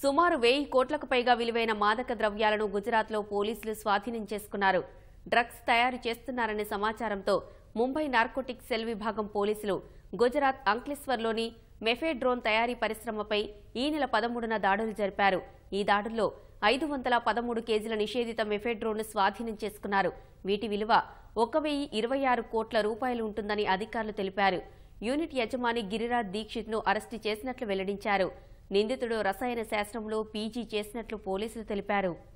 సుమారు వెయ్యి కోట్లకు పైగా విలువైన మాదక ద్రవ్యాలను గుజరాత్లో పోలీసులు స్వాధీనం చేసుకున్నారు డ్రగ్స్ తయారు చేస్తున్నారనే సమాచారంతో ముంబై నార్కోటిక్ సెల్ విభాగం పోలీసులు గుజరాత్ అంక్లేశ్వర్లోని మెఫెడ్రోన్ తయారీ పరిశ్రమపై ఈ నెల పదమూడున దాడులు జరిపారు ఈ దాడుల్లో ఐదు వందల పదమూడు కేజీల నిషేధిత మెఫెడ్రోన్ను స్వాధీనం చేసుకున్నారు వీటి విలువ ఒక వెయ్యి ఇరవై ఆరు కోట్ల రూపాయలు ఉంటుందని అధికారులు తెలిపారు యూనిట్ యజమాని గిరిరాజ్ దీక్షిత్ను అరెస్టు చేసినట్లు వెల్లడించారు నిందితుడు రసాయన శాస్త్రంలో పీజీ చేసినట్లు పోలీసులు తెలిపారు